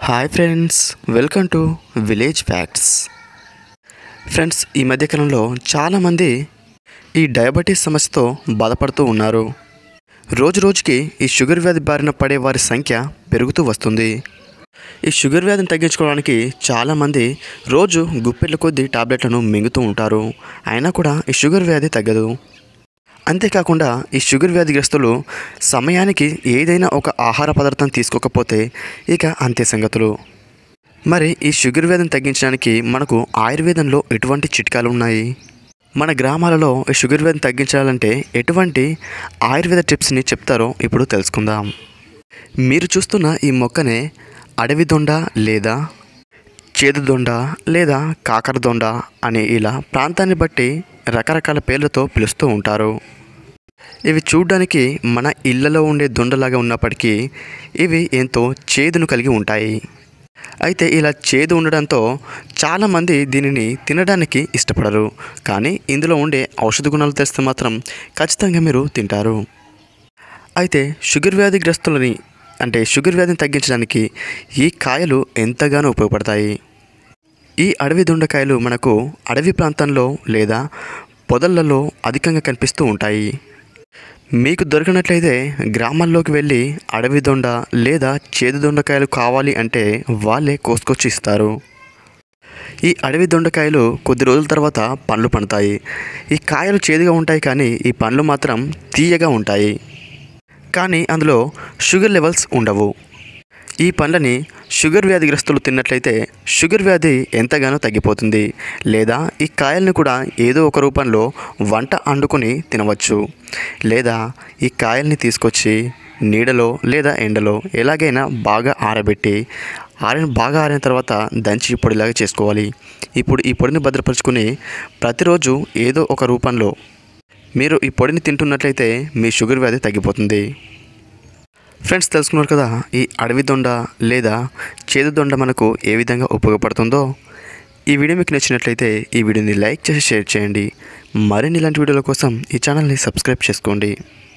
hi friends welcome to village facts friends ఈ మధ్యకాలంలో చాలామంది ఈ డయాబెటీస్ సమస్యతో బాధపడుతూ ఉన్నారు రోజు రోజుకి ఈ షుగర్ వ్యాధి బారిన పడే వారి సంఖ్య పెరుగుతూ వస్తుంది ఈ షుగర్ వ్యాధిని తగ్గించుకోవడానికి చాలామంది రోజు గుప్పెట్ల కొద్దీ టాబ్లెట్లను మింగుతూ ఉంటారు అయినా కూడా ఈ షుగర్ వ్యాధి తగ్గదు అంతేకాకుండా ఈ షుగర్ వ్యాధిగ్రస్తులు సమయానికి ఏదైనా ఒక ఆహార పదార్థం తీసుకోకపోతే ఇక అంతే సంగతులు మరి ఈ షుగర్ వ్యాధిని తగ్గించడానికి మనకు ఆయుర్వేదంలో ఎటువంటి చిట్కాలు ఉన్నాయి మన గ్రామాలలో ఈ షుగర్ వ్యాధిని తగ్గించాలంటే ఎటువంటి ఆయుర్వేద టిప్స్ని చెప్తారో ఇప్పుడు తెలుసుకుందాం మీరు చూస్తున్న ఈ మొక్కనే అడవి దొండ లేదా చేదు దొండ లేదా కాకర దొండ అని ఇలా ప్రాంతాన్ని బట్టి రకరకాల పేర్లతో పిలుస్తూ ఉంటారు ఇవి చూడ్డానికి మన ఇళ్లలో ఉండే దొండలాగా ఉన్నప్పటికీ ఇవి ఎంతో చేదును కలిగి ఉంటాయి అయితే ఇలా చేదు ఉండడంతో చాలామంది దీనిని తినడానికి ఇష్టపడరు కానీ ఇందులో ఉండే ఔషధ గుణాలు తెలిస్తే మాత్రం ఖచ్చితంగా మీరు తింటారు అయితే షుగర్ వ్యాధిగ్రస్తులని అంటే షుగర్ వ్యాధిని తగ్గించడానికి ఈ కాయలు ఎంతగానో ఉపయోగపడతాయి ఈ అడవి దొండకాయలు మనకు అడవి ప్రాంతంలో లేదా పొదళ్లలో అధికంగా కనిపిస్తూ ఉంటాయి మీకు దొరికినట్లయితే గ్రామాల్లోకి వెళ్ళి అడవి దొండ లేదా చేదు దొండకాయలు కావాలి అంటే వాళ్ళే కోసుకొచ్చి ఇస్తారు ఈ అడవి దొండకాయలు కొద్ది రోజుల తర్వాత పండ్లు పండుతాయి ఈ కాయలు చేదుగా ఉంటాయి కానీ ఈ పండ్లు మాత్రం తీయగా ఉంటాయి కానీ అందులో షుగర్ లెవెల్స్ ఉండవు ఈ పండ్లని షుగర్ వ్యాధిగ్రస్తులు తిన్నట్లయితే షుగర్ వ్యాధి ఎంతగానో తగ్గిపోతుంది లేదా ఈ కాయల్ని కూడా ఏదో ఒక రూపంలో వంట వండుకొని తినవచ్చు లేదా ఈ కాయల్ని తీసుకొచ్చి నీడలో లేదా ఎండలో ఎలాగైనా బాగా ఆరబెట్టి ఆరిన బాగా ఆరిన తర్వాత దంచి పొడిలాగా చేసుకోవాలి ఇప్పుడు ఈ పొడిని భద్రపరుచుకుని ప్రతిరోజు ఏదో ఒక రూపంలో మీరు ఈ పొడిని తింటున్నట్లయితే మీ షుగర్ వ్యాధి తగ్గిపోతుంది ఫ్రెండ్స్ తెలుసుకున్నారు కదా ఈ అడవి దొండ లేదా చేదు దొండ మనకు ఏ విధంగా ఉపయోగపడుతుందో ఈ వీడియో మీకు నచ్చినట్లయితే ఈ వీడియోని లైక్ చేసి షేర్ చేయండి మరిన్ని ఇలాంటి వీడియోల కోసం ఈ ఛానల్ని సబ్స్క్రైబ్ చేసుకోండి